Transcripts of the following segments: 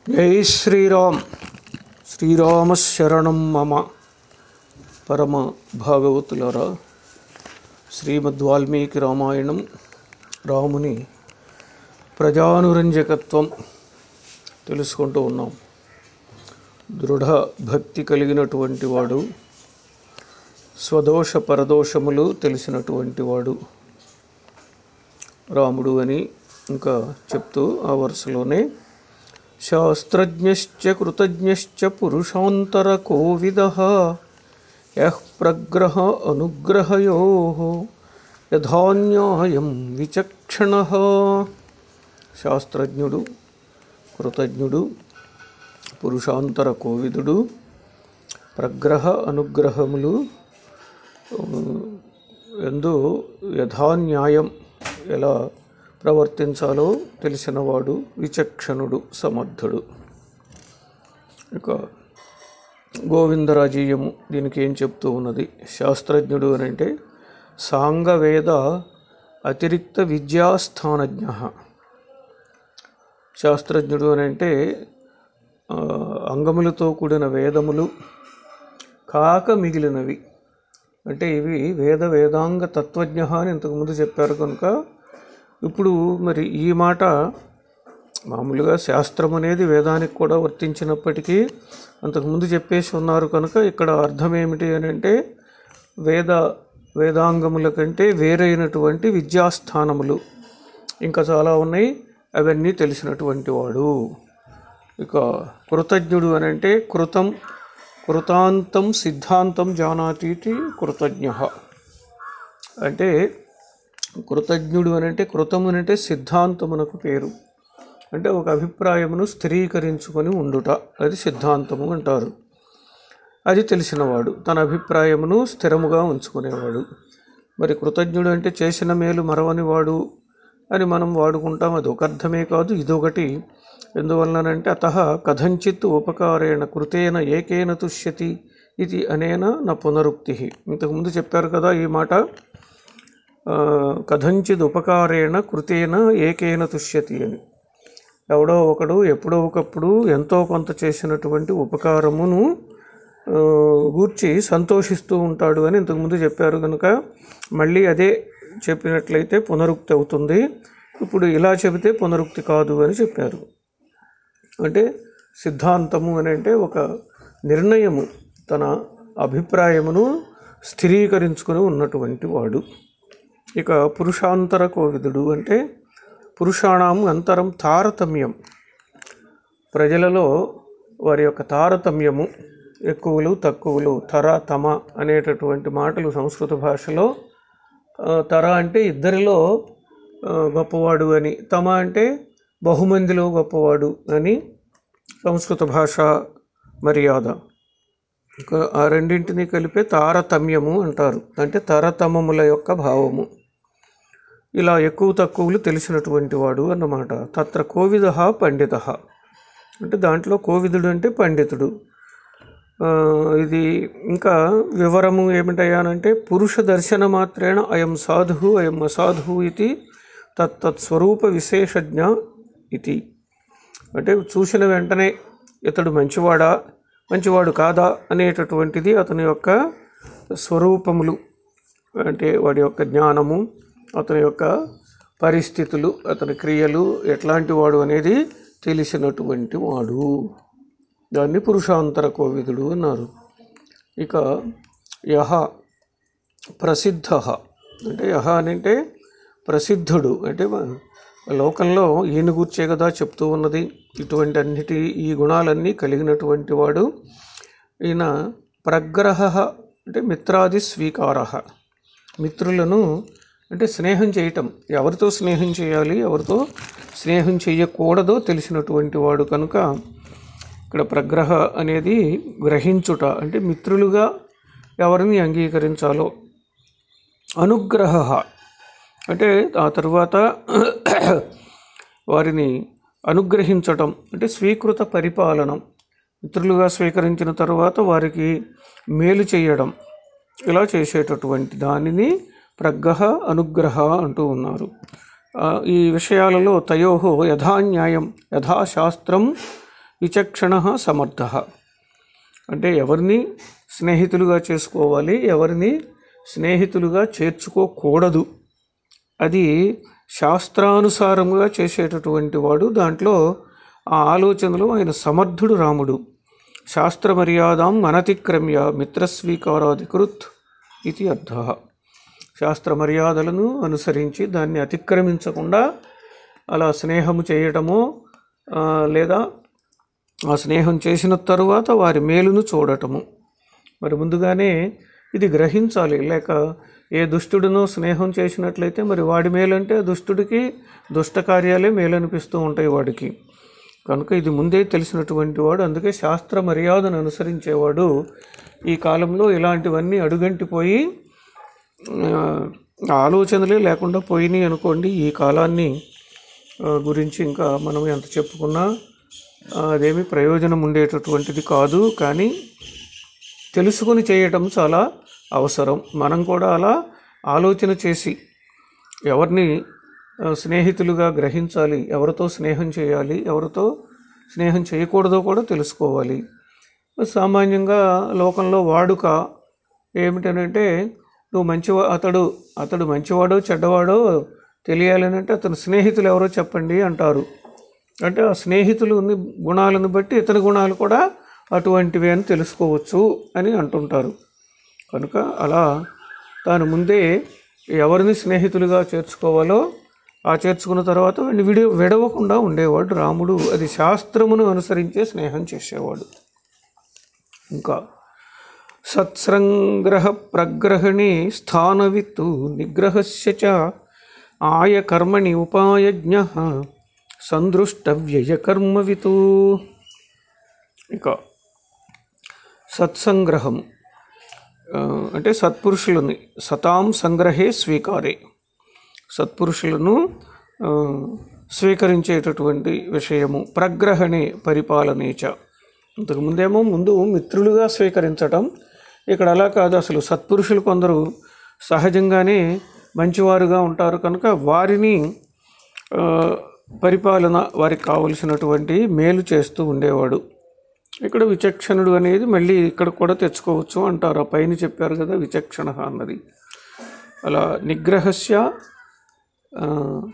జై శ్రీరామ్ శ్రీరామ శరణం మమ పరమ భాగవతులరా శ్రీమద్ వాల్మీకి రామాయణం రాముని ప్రజానురంజకత్వం తెలుసుకుంటూ ఉన్నాం దృఢ భక్తి కలిగినటువంటి వాడు స్వదోష పరదోషములు తెలిసినటువంటి వాడు రాముడు అని ఇంకా చెప్తూ ఆ వరుసలోనే శాస్త్రజ్ఞశ్చ కృతజ్ఞశ్చ పురుషాంతర కోవిద యః ప్రగ్రహ అనుగ్రహయో యథాన్యాయం విచక్షణ శాస్త్రజ్ఞుడు కృతజ్ఞుడు పురుషాంతర కోవిదుడు ప్రగ్రహ అనుగ్రహములు ఎందు యథాన్యాయం ఎలా ప్రవర్తించాలో తెలిసినవాడు విచక్షణుడు సమర్థుడు ఇక గోవిందరాజీయము దీనికి ఏం చెప్తూ ఉన్నది శాస్త్రజ్ఞుడు అని అంటే సాంగవేద అతిరిక్త విద్యాస్థానజ్ఞ శాస్త్రజ్ఞుడు అని అంటే ఆ, అంగములతో కూడిన వేదములు కాక మిగిలినవి అంటే ఇవి వేద వేదాంగ తత్వజ్ఞ అని ఇంతకుముందు చెప్పారు కనుక ఇప్పుడు మరి ఈ మాట మామూలుగా శాస్త్రం అనేది వేదానికి కూడా వర్తించినప్పటికీ అంతకుముందు చెప్పేసి ఉన్నారు కనుక ఇక్కడ అర్థం ఏమిటి అని అంటే వేద వేదాంగముల కంటే వేరైనటువంటి విద్యాస్థానములు ఇంకా చాలా ఉన్నాయి అవన్నీ తెలిసినటువంటి వాడు ఇక కృతజ్ఞుడు అని అంటే కృతం కృతాంతం సిద్ధాంతం జానాతీతి కృతజ్ఞ అంటే కృతజ్ఞుడు అని అంటే కృతము అని అంటే సిద్ధాంతమునకు పేరు అంటే ఒక అభిప్రాయమును స్థిరీకరించుకొని ఉండుట అది సిద్ధాంతము అంటారు అది తెలిసినవాడు తన అభిప్రాయమును స్థిరముగా ఉంచుకునేవాడు మరి కృతజ్ఞుడు అంటే చేసిన మేలు మరవని వాడు అని మనం వాడుకుంటాం అది ఒక అర్థమే కాదు ఇదొకటి ఎందువలనంటే అత కథంచిత్ ఉపకారేణ కృతేన ఏకేన తుష్యతి ఇది అనేన నా పునరుక్తి ఇంతకుముందు చెప్పారు కదా ఈ మాట ఆ, కథంచిద్ ఉపకారేణ కృతేన ఏకేన తుష్యతి అని ఎవడో ఒకడు ఎప్పుడో ఒకప్పుడు ఎంతో కొంత చేసినటువంటి ఉపకారమును ఆ, గూర్చి సంతోషిస్తూ ఉంటాడు అని ఇంతకుముందు చెప్పారు కనుక మళ్ళీ అదే చెప్పినట్లయితే పునరుక్తి అవుతుంది ఇప్పుడు ఇలా చెబితే పునరుక్తి కాదు అని చెప్పారు అంటే సిద్ధాంతము అని అంటే ఒక నిర్ణయము తన అభిప్రాయమును స్థిరీకరించుకుని ఉన్నటువంటి వాడు ఇక పురుషాంతర కోవిదుడు అంటే పురుషాణం అంతరం తారతమ్యం ప్రజలలో వారి యొక్క తారతమ్యము ఎక్కువలు తక్కువలు తర తమ అనేటటువంటి మాటలు సంస్కృత భాషలో ఆ, తర అంటే ఇద్దరిలో ఆ, గొప్పవాడు అని తమ అంటే బహుమందిలో గొప్పవాడు అని సంస్కృత భాష మర్యాద ఇక ఆ రెండింటిని కలిపే తారతమ్యము అంటారు అంటే తరతమముల యొక్క భావము ఇలా ఎక్కువ తక్కువలు తెలిసినటువంటి వాడు అన్నమాట తత్ర కోవిద పండిత అంటే దాంట్లో కోవిదుడు అంటే పండితుడు ఆ, ఇది ఇంకా వివరము ఏమిటయ్యానంటే పురుష దర్శన మాత్రేణ అయం సాధు అయం అసాధు ఇది తత్తత్ స్వరూప విశేషజ్ఞ ఇది అంటే చూసిన వెంటనే ఇతడు మంచివాడా మంచివాడు కాదా అనేటటువంటిది అతని యొక్క స్వరూపములు అంటే వాడి యొక్క జ్ఞానము అతని యొక్క పరిస్థితులు అతని క్రియలు ఎట్లాంటి వాడు అనేది తెలిసినటువంటి వాడు దాన్ని పురుషాంతర కోవిదుడు అన్నారు ఇక యహ ప్రసిద్ధ అంటే యహ అని అంటే ప్రసిద్ధుడు అంటే మ- లోకంలో ఈయన గూర్చే కదా చెప్తూ ఉన్నది ఇటువంటి అన్నిటి ఈ గుణాలన్నీ కలిగినటువంటి వాడు ఈయన ప్రగ్రహ అంటే మిత్రాది స్వీకార మిత్రులను అంటే స్నేహం చేయటం ఎవరితో స్నేహం చేయాలి ఎవరితో స్నేహం చేయకూడదో తెలిసినటువంటి వాడు కనుక ఇక్కడ ప్రగ్రహ అనేది గ్రహించుట అంటే మిత్రులుగా ఎవరిని అంగీకరించాలో అనుగ్రహ అంటే ఆ తరువాత వారిని అనుగ్రహించటం అంటే స్వీకృత పరిపాలనం మిత్రులుగా స్వీకరించిన తరువాత వారికి మేలు చేయడం ఇలా చేసేటటువంటి దానిని ప్రగ్రహ అనుగ్రహ అంటూ ఉన్నారు ఆ, ఈ విషయాలలో తయోహో యథాన్యాయం యథాశాస్త్రం విచక్షణ సమర్థ అంటే ఎవరిని స్నేహితులుగా చేసుకోవాలి ఎవరిని స్నేహితులుగా చేర్చుకోకూడదు అది శాస్త్రానుసారంగా చేసేటటువంటి వాడు దాంట్లో ఆ ఆలోచనలు ఆయన సమర్థుడు రాముడు శాస్త్ర మర్యాదం అనతిక్రమ్య మిత్రస్వీకారాధికృత్ ఇది అర్థ శాస్త్ర మర్యాదలను అనుసరించి దాన్ని అతిక్రమించకుండా అలా స్నేహము చేయటము ఆ, లేదా ఆ స్నేహం చేసిన తరువాత వారి మేలును చూడటము మరి ముందుగానే ఇది గ్రహించాలి లేక ఏ దుష్టుడినో స్నేహం చేసినట్లయితే మరి వాడి మేలంటే ఆ దుష్టుడికి దుష్ట కార్యాలే మేలనిపిస్తూ ఉంటాయి వాడికి కనుక ఇది ముందే తెలిసినటువంటి వాడు అందుకే శాస్త్ర మర్యాదను అనుసరించేవాడు ఈ కాలంలో ఇలాంటివన్నీ అడుగంటిపోయి ఆ, ఆలోచనలే లేకుండా పోయినాయి అనుకోండి ఈ కాలాన్ని ఆ, గురించి ఇంకా మనం ఎంత చెప్పుకున్నా ఆ, అదేమి ప్రయోజనం ఉండేటటువంటిది కాదు కానీ తెలుసుకొని చేయటం చాలా అవసరం మనం కూడా అలా ఆలోచన చేసి ఎవరిని ఆ, స్నేహితులుగా గ్రహించాలి ఎవరితో స్నేహం చేయాలి ఎవరితో స్నేహం చేయకూడదో కూడా తెలుసుకోవాలి సామాన్యంగా లోకంలో వాడుక ఏమిటనంటే నువ్వు మంచివా అతడు అతడు మంచివాడో చెడ్డవాడో తెలియాలని అంటే అతని స్నేహితులు ఎవరో చెప్పండి అంటారు అంటే ఆ స్నేహితులు గుణాలను బట్టి ఇతని గుణాలు కూడా అటువంటివి అని తెలుసుకోవచ్చు అని అంటుంటారు కనుక అలా తాను ముందే ఎవరిని స్నేహితులుగా చేర్చుకోవాలో ఆ చేర్చుకున్న తర్వాత వాడిని విడి విడవకుండా ఉండేవాడు రాముడు అది శాస్త్రమును అనుసరించే స్నేహం చేసేవాడు ఇంకా సత్సంగ్రహ ప్రగ్రహణి స్థానవిత్తు నిగ్రహస్య చ ఆయ కర్మణి ఉపాయజ్ఞ సందృష్టవ్యయ కర్మవితు ఇక సత్సంగ్రహం ఆ, అంటే సత్పురుషులని సతాం సంగ్రహే స్వీకారే సత్పురుషులను ఆ, స్వీకరించేటటువంటి విషయము ప్రగ్రహణే పరిపాలనేచ ఇంతకుముందేమో ముందు మిత్రులుగా స్వీకరించటం ఇక్కడ అలా కాదు అసలు సత్పురుషులు కొందరు సహజంగానే మంచివారుగా ఉంటారు కనుక వారిని ఆ, పరిపాలన వారికి కావలసినటువంటి మేలు చేస్తూ ఉండేవాడు ఇక్కడ విచక్షణుడు అనేది మళ్ళీ ఇక్కడ కూడా తెచ్చుకోవచ్చు అంటారు ఆ పైన చెప్పారు కదా విచక్షణ అన్నది అలా నిగ్రహస్య ఆ,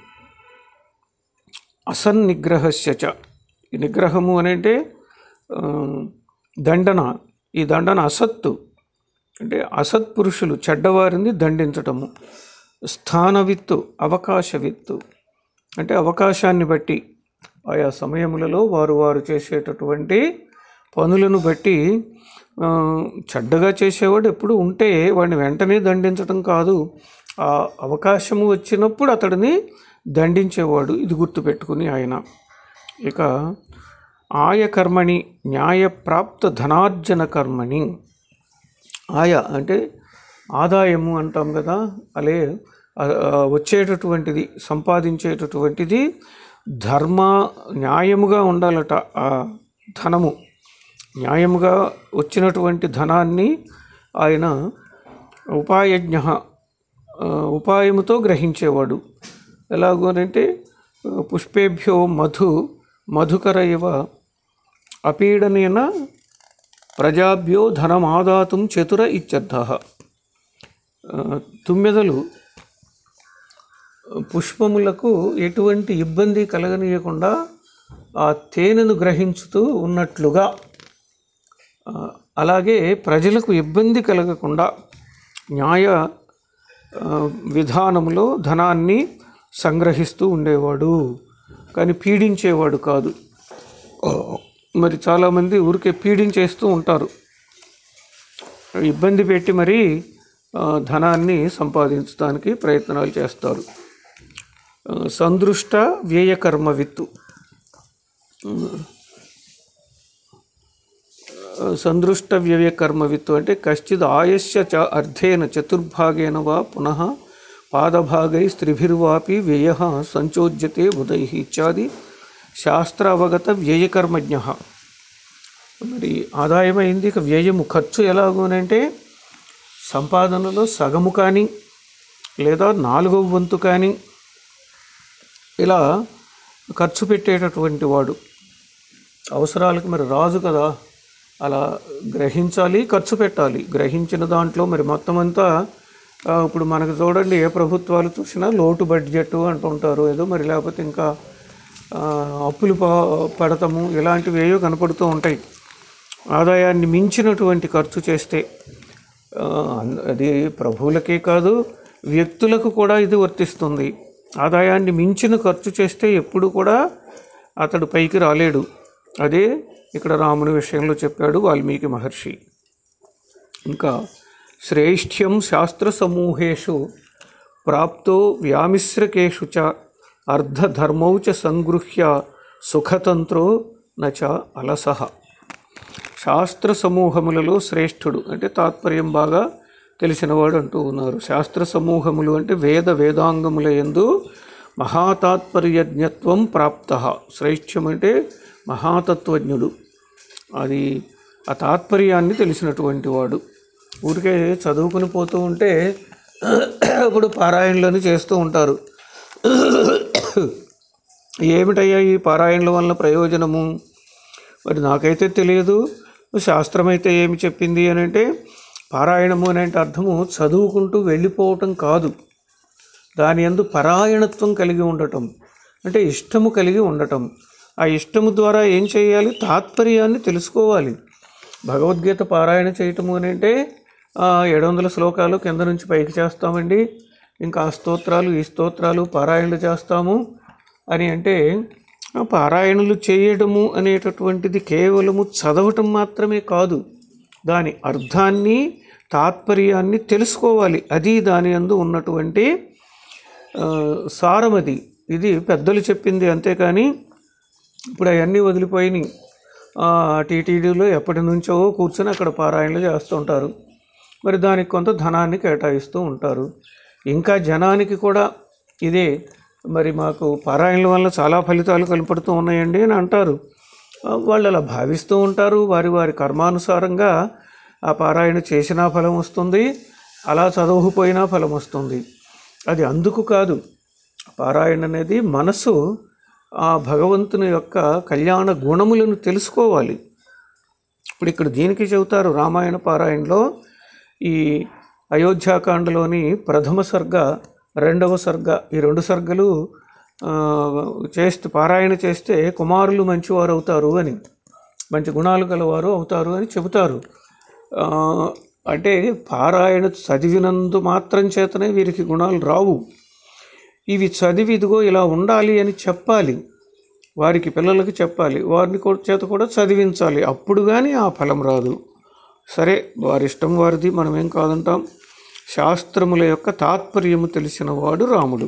అసన్నిగ్రహస్య చ ఈ నిగ్రహము అని అంటే ఆ, దండన ఈ దండన అసత్తు అంటే అసత్పురుషులు చెడ్డవారిని దండించటము స్థానవిత్తు అవకాశవిత్తు అంటే అవకాశాన్ని బట్టి ఆయా సమయములలో వారు వారు చేసేటటువంటి పనులను బట్టి ఆ, చెడ్డగా చేసేవాడు ఎప్పుడు ఉంటే వాడిని వెంటనే దండించడం కాదు ఆ అవకాశము వచ్చినప్పుడు అతడిని దండించేవాడు ఇది గుర్తుపెట్టుకుని ఆయన ఇక ఆయ కర్మణి న్యాయప్రాప్త ధనార్జన కర్మణి ఆయ అంటే ఆదాయము అంటాం కదా అలే ఆ, ఆ, వచ్చేటటువంటిది సంపాదించేటటువంటిది ధర్మ న్యాయముగా ఉండాలట ఆ ధనము న్యాయముగా వచ్చినటువంటి ధనాన్ని ఆయన ఉపాయజ్ఞ ఆ, ఉపాయముతో గ్రహించేవాడు ఎలాగో అంటే ఆ, పుష్పేభ్యో మధు మధుకర ఇవ అపీడనేన ప్రజాభ్యో ధనమాదాతుం చతుర ఇత్యర్థ ఆ, తుమ్మెదలు పుష్పములకు ఎటువంటి ఇబ్బంది కలగనీయకుండా ఆ తేనెను గ్రహించుతూ ఉన్నట్లుగా ఆ, అలాగే ప్రజలకు ఇబ్బంది కలగకుండా న్యాయ ఆ, విధానంలో ధనాన్ని సంగ్రహిస్తూ ఉండేవాడు కానీ పీడించేవాడు కాదు ఆ, మరి చాలామంది ఊరికే పీడించేస్తూ ఉంటారు ఇబ్బంది పెట్టి మరీ ఆ, ధనాన్ని సంపాదించడానికి ప్రయత్నాలు చేస్తారు ఆ, సందృష్ట వ్యయకర్మ విత్తు సందృష్ట వ్యయకర్మ విత్తు అంటే కశ్చిద్ ఆయస్య చ అర్థేన చతుర్భాగేన వా పునః పాదభాగై స్త్రిభిర్వాపి వ్యయ సంచోద్యతే బుధై ఇత్యాది శాస్త్ర అవగత వ్యయకర్మజ్ఞ మరి ఆదాయమైంది ఇక వ్యయము ఖర్చు ఎలాగోనంటే సంపాదనలో సగము కానీ లేదా నాలుగవ వంతు కానీ ఇలా ఖర్చు పెట్టేటటువంటి వాడు అవసరాలకు మరి రాజు కదా అలా గ్రహించాలి ఖర్చు పెట్టాలి గ్రహించిన దాంట్లో మరి మొత్తం అంతా ఆ, ఇప్పుడు మనకు చూడండి ఏ ప్రభుత్వాలు చూసినా లోటు బడ్జెట్ అంటుంటారు ఏదో మరి లేకపోతే ఇంకా ఆ, అప్పులు ప- పడతాము ఇలాంటివి ఏవో కనపడుతూ ఉంటాయి ఆదాయాన్ని మించినటువంటి ఖర్చు చేస్తే ఆ, అది ప్రభువులకే కాదు వ్యక్తులకు కూడా ఇది వర్తిస్తుంది ఆదాయాన్ని మించిన ఖర్చు చేస్తే ఎప్పుడు కూడా అతడు పైకి రాలేడు అదే ఇక్కడ రాముని విషయంలో చెప్పాడు వాల్మీకి మహర్షి ఇంకా శ్రేష్ఠ్యం శాస్త్ర సమూహేషు ప్రాప్తో వ్యామిశ్రకేషు చ అర్ధధర్మౌ చ సంగృహ్య సుఖతంత్రో నచ అలసహ శాస్త్ర సమూహములలో శ్రేష్ఠుడు అంటే తాత్పర్యం బాగా తెలిసినవాడు అంటూ ఉన్నారు శాస్త్ర సమూహములు అంటే వేద వేదాంగముల యందు మహాతాత్పర్యజ్ఞత్వం ప్రాప్త శ్రేష్ఠ్యం అంటే మహాతత్వజ్ఞుడు అది ఆ తాత్పర్యాన్ని తెలిసినటువంటి వాడు ఊరికే చదువుకుని పోతూ ఉంటే ఇప్పుడు పారాయణలని చేస్తూ ఉంటారు ఏమిటయ్యా ఈ పారాయణల వల్ల ప్రయోజనము మరి నాకైతే తెలియదు శాస్త్రం అయితే ఏమి చెప్పింది అని అంటే పారాయణము అనే అర్థము చదువుకుంటూ వెళ్ళిపోవటం కాదు దాని యందు పరాయణత్వం కలిగి ఉండటం అంటే ఇష్టము కలిగి ఉండటం ఆ ఇష్టము ద్వారా ఏం చేయాలి తాత్పర్యాన్ని తెలుసుకోవాలి భగవద్గీత పారాయణ చేయటము అని అంటే ఆ, ఏడు వందల శ్లోకాలు కింద నుంచి పైకి చేస్తామండి ఇంకా ఆ స్తోత్రాలు ఈ స్తోత్రాలు పారాయణలు చేస్తాము అని అంటే ఆ పారాయణలు చేయడము అనేటటువంటిది కేవలము చదవటం మాత్రమే కాదు దాని అర్థాన్ని తాత్పర్యాన్ని తెలుసుకోవాలి అది దాని అందు ఉన్నటువంటి ఆ, సారమది ఇది పెద్దలు చెప్పింది అంతేకాని ఇప్పుడు అవన్నీ వదిలిపోయినాయి టీటీడీలో ఎప్పటి నుంచో కూర్చొని అక్కడ పారాయణలు చేస్తుంటారు మరి దానికి కొంత ధనాన్ని కేటాయిస్తూ ఉంటారు ఇంకా జనానికి కూడా ఇదే మరి మాకు పారాయణల వల్ల చాలా ఫలితాలు కనపడుతూ ఉన్నాయండి అని అంటారు ఆ, వాళ్ళు అలా భావిస్తూ ఉంటారు వారి వారి కర్మానుసారంగా ఆ పారాయణ చేసినా ఫలం వస్తుంది అలా చదవకపోయినా ఫలం వస్తుంది అది అందుకు కాదు పారాయణ అనేది మనసు ఆ భగవంతుని యొక్క కళ్యాణ గుణములను తెలుసుకోవాలి ఇప్పుడు ఇక్కడ దీనికి చెబుతారు రామాయణ పారాయణలో ఈ అయోధ్యాకాండలోని ప్రథమ సర్గ రెండవ సర్గ ఈ రెండు సర్గలు ఆ, చేస్తే పారాయణ చేస్తే కుమారులు మంచివారు అవుతారు అని మంచి గుణాలు గలవారు అవుతారు అని చెబుతారు ఆ, అంటే పారాయణ చదివినందు మాత్రం చేతనే వీరికి గుణాలు రావు ఇవి చదివి ఇదిగో ఇలా ఉండాలి అని చెప్పాలి వారికి పిల్లలకి చెప్పాలి వారిని కూడా చేత కూడా చదివించాలి అప్పుడు కానీ ఆ ఫలం రాదు సరే వారి ఇష్టం వారిది మనం ఏం కాదంటాం శాస్త్రముల యొక్క తాత్పర్యము తెలిసిన వాడు రాముడు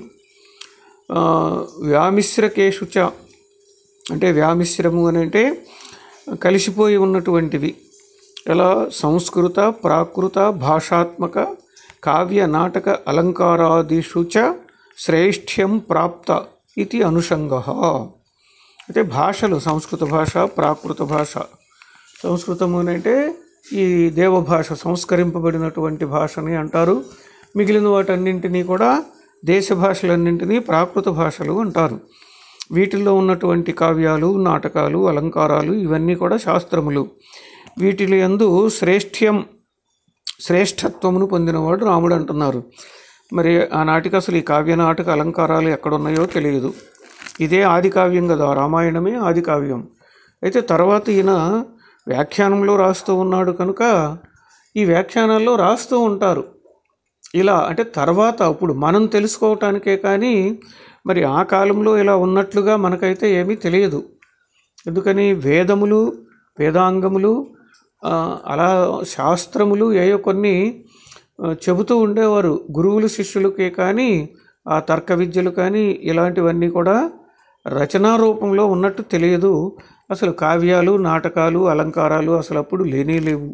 ఆ, వ్యామిశ్రకేషు చ అంటే వ్యామిశ్రము అని అంటే కలిసిపోయి ఉన్నటువంటివి ఎలా సంస్కృత ప్రాకృత భాషాత్మక కావ్య నాటక అలంకారాదిషు చ శ్రేష్ఠ్యం ప్రాప్త ఇది అనుషంగ అంటే భాషలు సంస్కృత భాష ప్రాకృత భాష సంస్కృతము అని అంటే ఈ దేవభాష సంస్కరింపబడినటువంటి భాషని అంటారు మిగిలిన వాటన్నింటినీ కూడా దేశ భాషలన్నింటినీ ప్రాకృత భాషలు అంటారు వీటిల్లో ఉన్నటువంటి కావ్యాలు నాటకాలు అలంకారాలు ఇవన్నీ కూడా శాస్త్రములు వీటిలో యందు శ్రేష్ఠ్యం శ్రేష్ఠత్వమును పొందినవాడు రాముడు అంటున్నారు మరి ఆనాటికి అసలు ఈ కావ్య నాటక అలంకారాలు ఎక్కడున్నాయో తెలియదు ఇదే ఆది కావ్యం కదా రామాయణమే ఆది కావ్యం అయితే తర్వాత ఈయన వ్యాఖ్యానంలో రాస్తూ ఉన్నాడు కనుక ఈ వ్యాఖ్యానాల్లో రాస్తూ ఉంటారు ఇలా అంటే తర్వాత ఇప్పుడు మనం తెలుసుకోవటానికే కానీ మరి ఆ కాలంలో ఇలా ఉన్నట్లుగా మనకైతే ఏమీ తెలియదు ఎందుకని వేదములు వేదాంగములు ఆ, అలా శాస్త్రములు ఏయో కొన్ని ఆ, చెబుతూ ఉండేవారు గురువులు శిష్యులకే కానీ ఆ తర్క విద్యలు కానీ ఇలాంటివన్నీ కూడా రచనా రూపంలో ఉన్నట్టు తెలియదు అసలు కావ్యాలు నాటకాలు అలంకారాలు అసలు అప్పుడు లేనే లేవు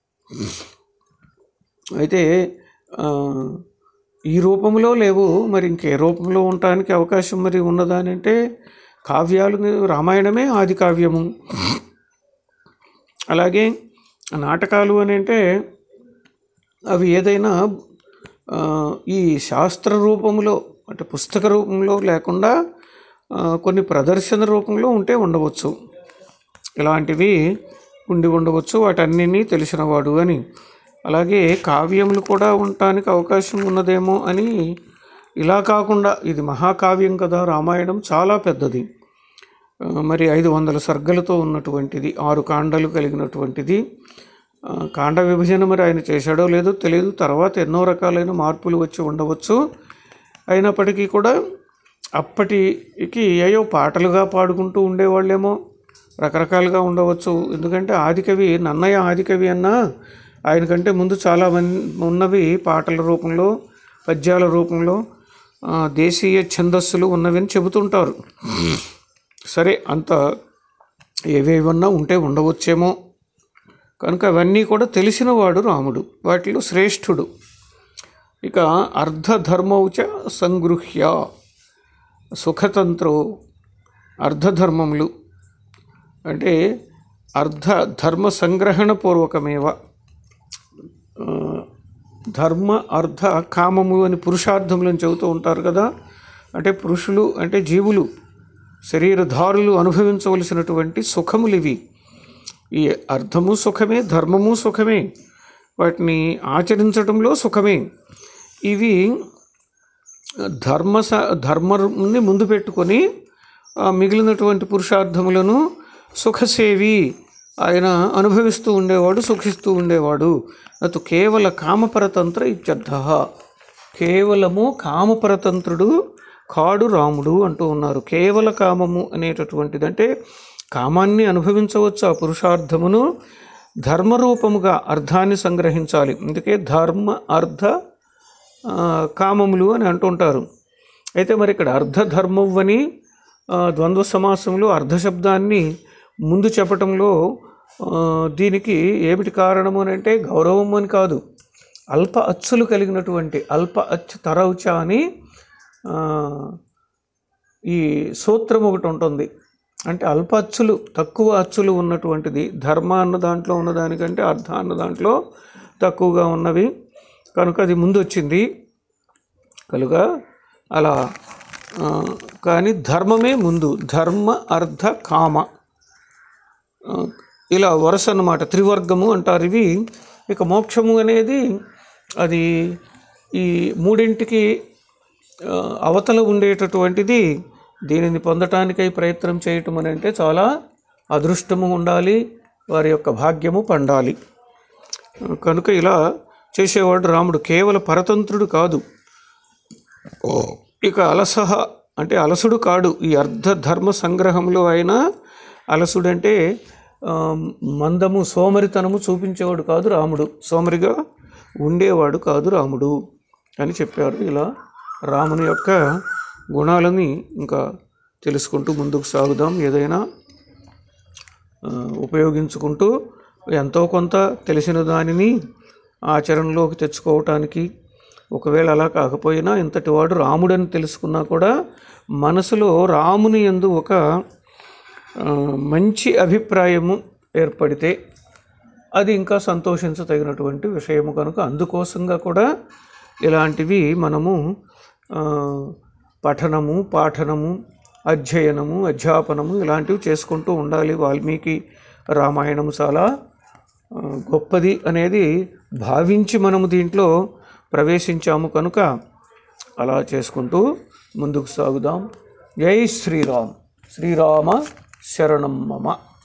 అయితే ఆ, ఈ రూపంలో లేవు మరి ఇంకే రూపంలో ఉండటానికి అవకాశం మరి ఉన్నదా అని అంటే కావ్యాలు రామాయణమే ఆది కావ్యము అలాగే నాటకాలు అని అంటే అవి ఏదైనా ఆ, ఈ శాస్త్ర రూపంలో అంటే పుస్తక రూపంలో లేకుండా ఆ, కొన్ని ప్రదర్శన రూపంలో ఉంటే ఉండవచ్చు ఇలాంటివి ఉండి ఉండవచ్చు వాటన్నిటినీ తెలిసినవాడు అని అలాగే కావ్యములు కూడా ఉండటానికి అవకాశం ఉన్నదేమో అని ఇలా కాకుండా ఇది మహాకావ్యం కదా రామాయణం చాలా పెద్దది ఆ, మరి ఐదు వందల సర్గలతో ఉన్నటువంటిది ఆరు కాండలు కలిగినటువంటిది ఆ, కాండ విభజన మరి ఆయన చేశాడో లేదో తెలియదు తర్వాత ఎన్నో రకాలైన మార్పులు వచ్చి ఉండవచ్చు అయినప్పటికీ కూడా అప్పటికి ఏయో పాటలుగా పాడుకుంటూ ఉండేవాళ్ళేమో రకరకాలుగా ఉండవచ్చు ఎందుకంటే ఆదికవి నన్నయ్య ఆదికవి అన్నా ఆయనకంటే ముందు చాలా మంది ఉన్నవి పాటల రూపంలో పద్యాల రూపంలో ఆ, దేశీయ ఛందస్సులు ఉన్నవని చెబుతుంటారు సరే అంత ఏవేవన్నా ఉంటే ఉండవచ్చేమో కనుక అవన్నీ కూడా తెలిసినవాడు రాముడు వాటిలో శ్రేష్ఠుడు ఇక అర్ధధర్మౌచ సంగృహ్య సుఖతంత్రో అర్ధధర్మములు అంటే అర్ధ ధర్మ సంగ్రహణ పూర్వకమేవ ఆ, ధర్మ అర్ధ కామము అని పురుషార్థములను చెబుతూ ఉంటారు కదా అంటే పురుషులు అంటే జీవులు శరీరధారులు అనుభవించవలసినటువంటి సుఖములు ఇవి ఈ అర్థము సుఖమే ధర్మము సుఖమే వాటిని ఆచరించడంలో సుఖమే ఇవి ధర్మ స- ధర్మని ముందు పెట్టుకొని ఆ, మిగిలినటువంటి పురుషార్థములను సుఖసేవి ఆయన అనుభవిస్తూ ఉండేవాడు సుఖిస్తూ ఉండేవాడు అటు కేవల కామపరతంత్ర ఇత్యర్థ కేవలము కామపరతంత్రుడు కాడు రాముడు అంటూ ఉన్నారు కేవల కామము అనేటటువంటిది అంటే కామాన్ని అనుభవించవచ్చు ఆ పురుషార్థమును ధర్మరూపముగా అర్థాన్ని సంగ్రహించాలి అందుకే ధర్మ అర్థ ఆ, కామములు అని అంటుంటారు అయితే మరి ఇక్కడ అర్ధధర్మం అని ఆ, ద్వంద్వ సమాసంలో అర్ధశబ్దాన్ని ముందు చెప్పటంలో ఆ, దీనికి ఏమిటి కారణము అని అంటే గౌరవం అని కాదు అల్ప అచ్చులు కలిగినటువంటి అల్ప అచ్చు తరౌచ అని ఆ, ఈ సూత్రం ఒకటి ఉంటుంది అంటే అల్ప అచ్చులు తక్కువ అచ్చులు ఉన్నటువంటిది ధర్మ అన్న దాంట్లో ఉన్న దానికంటే అర్థ అన్న దాంట్లో తక్కువగా ఉన్నవి కనుక అది ముందు వచ్చింది కనుక అలా ఆ, కానీ ధర్మమే ముందు ధర్మ అర్థ కామ ఆ, ఇలా వరుస అన్నమాట త్రివర్గము అంటారు ఇవి ఇక మోక్షము అనేది అది ఈ మూడింటికి ఆ, అవతల ఉండేటటువంటిది దీనిని పొందటానికై ప్రయత్నం చేయటం అని అంటే చాలా అదృష్టము ఉండాలి వారి యొక్క భాగ్యము పండాలి కనుక ఇలా చేసేవాడు రాముడు కేవల పరతంత్రుడు కాదు ఇక అలసహ అంటే అలసుడు కాడు ఈ అర్ధ ధర్మ సంగ్రహంలో అయినా అలసుడంటే ఆ, మందము సోమరితనము చూపించేవాడు కాదు రాముడు సోమరిగా ఉండేవాడు కాదు రాముడు అని చెప్పారు ఇలా రాముని యొక్క గుణాలని ఇంకా తెలుసుకుంటూ ముందుకు సాగుదాం ఏదైనా ఆ, ఉపయోగించుకుంటూ ఎంతో కొంత తెలిసిన దానిని ఆచరణలోకి తెచ్చుకోవటానికి ఒకవేళ అలా కాకపోయినా ఇంతటి వాడు రాముడని తెలుసుకున్నా కూడా మనసులో రాముని ఎందు ఒక ఆ, మంచి అభిప్రాయము ఏర్పడితే అది ఇంకా సంతోషించదగినటువంటి విషయము కనుక అందుకోసంగా కూడా ఇలాంటివి మనము ఆ, పఠనము పాఠనము అధ్యయనము అధ్యాపనము ఇలాంటివి చేసుకుంటూ ఉండాలి వాల్మీకి రామాయణము చాలా ఆ, గొప్పది అనేది భావించి మనము దీంట్లో ప్రవేశించాము కనుక అలా చేసుకుంటూ ముందుకు సాగుదాం జై శ్రీరామ్ శ్రీరామ శరణం మమ